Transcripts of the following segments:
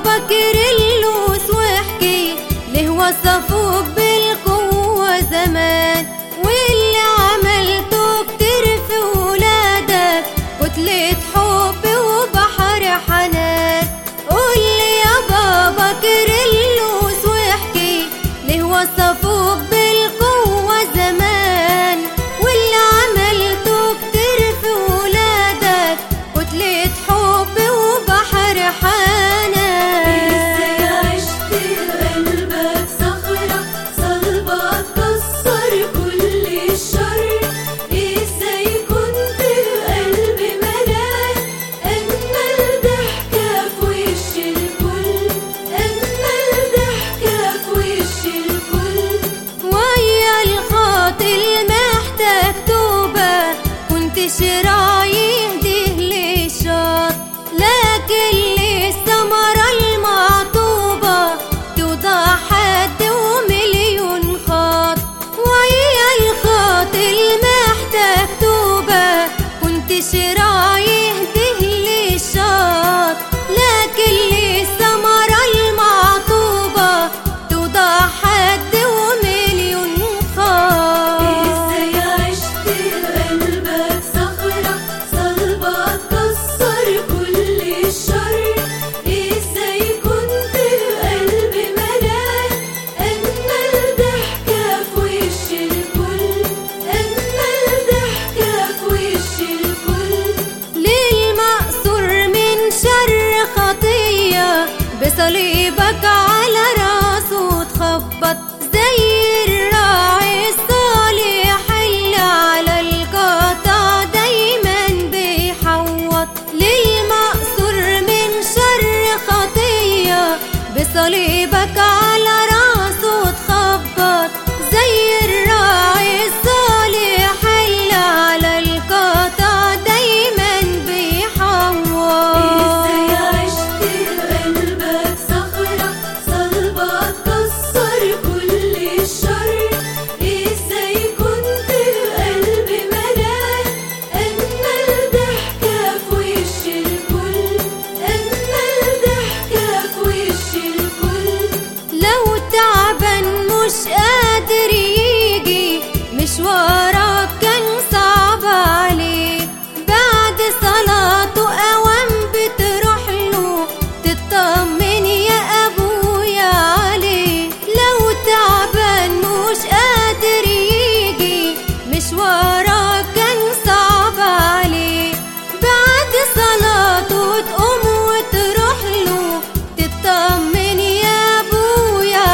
بابا كيرلس واحكي ليه وصفوك بالقوة زمان واللي عملته كتير في ولادك كتلة حب وبحر حنان قولي يا بابا كيرلس واحكي ليه وصفوك بالقوة زمان واللي عملته كتير في ولادك كتلة حب وبحر حنان ازاي عشت قلبك صخرة صلبة تكسر كل الشر ازاي كنت قلب ملاك اجمل ضحكة في وش الكل اجمل ضحكة في وش الكل ويا الخاطر محتاج توبة كنت شرايح دهلي شاط لكن لسه مرة المعطوبة توضع حد ومليون خط ويا الخاطر محتاج توبة كنت شرايح دهلي شاط لكن لسه مرة المعطوبة توضع حد ومليون خط ازاي عشت قلبك صخرة صلبة تكسر كل الشر ازاي كنت قلب ملاك اجمل ضحكة في وش الكل اجمل ضحكة في وش الكل للمأسور من شر خطية بصليبك على راسه تخبط زي الراعي الصالح اللي على القطع دايما بيحوط للمأسور من شر خطية بصليبك على راسه تخبط زي الراعي الصالح اللي على القطع دايما بيحوط ازاي عشت قلبك صخرة صلبة تكسر كل الشر ازاي كنت قلب ملاك اجمل ضحكة في وش الكل اجمل ضحكة في وش الكل لو تعبان مش قادر يجي مشوارك كان صعب عليه بعد صلاته أوام بتروح له تطمن يا أبويا عليه لو تعبان مش قادر يجي مشوارك كان صعب عليه بعد صلاته تقوم وتروح له تطمن يا أبويا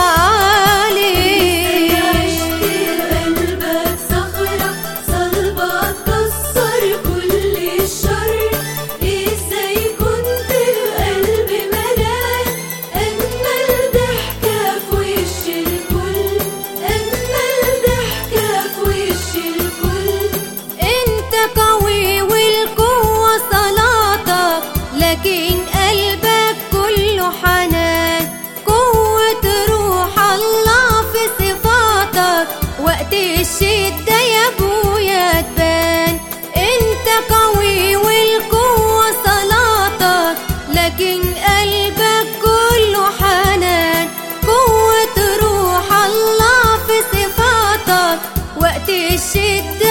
ازاي عليه عشت قلبك صخرة صلبة تكسر كل الشر ازاي كنت قلب ملاك اجمل ضحكة في وش الكل اجمل ضحكة في وش الكل انت قوي والقوة صلاتك لكن قلبك كله حنان قوة روح الله في صفاتك وقت الشدة يا ابويا تبان انت قوي والقوة صلاتك لكن قلبك كله حنان قوة روح الله في صفاتك وقت الشدة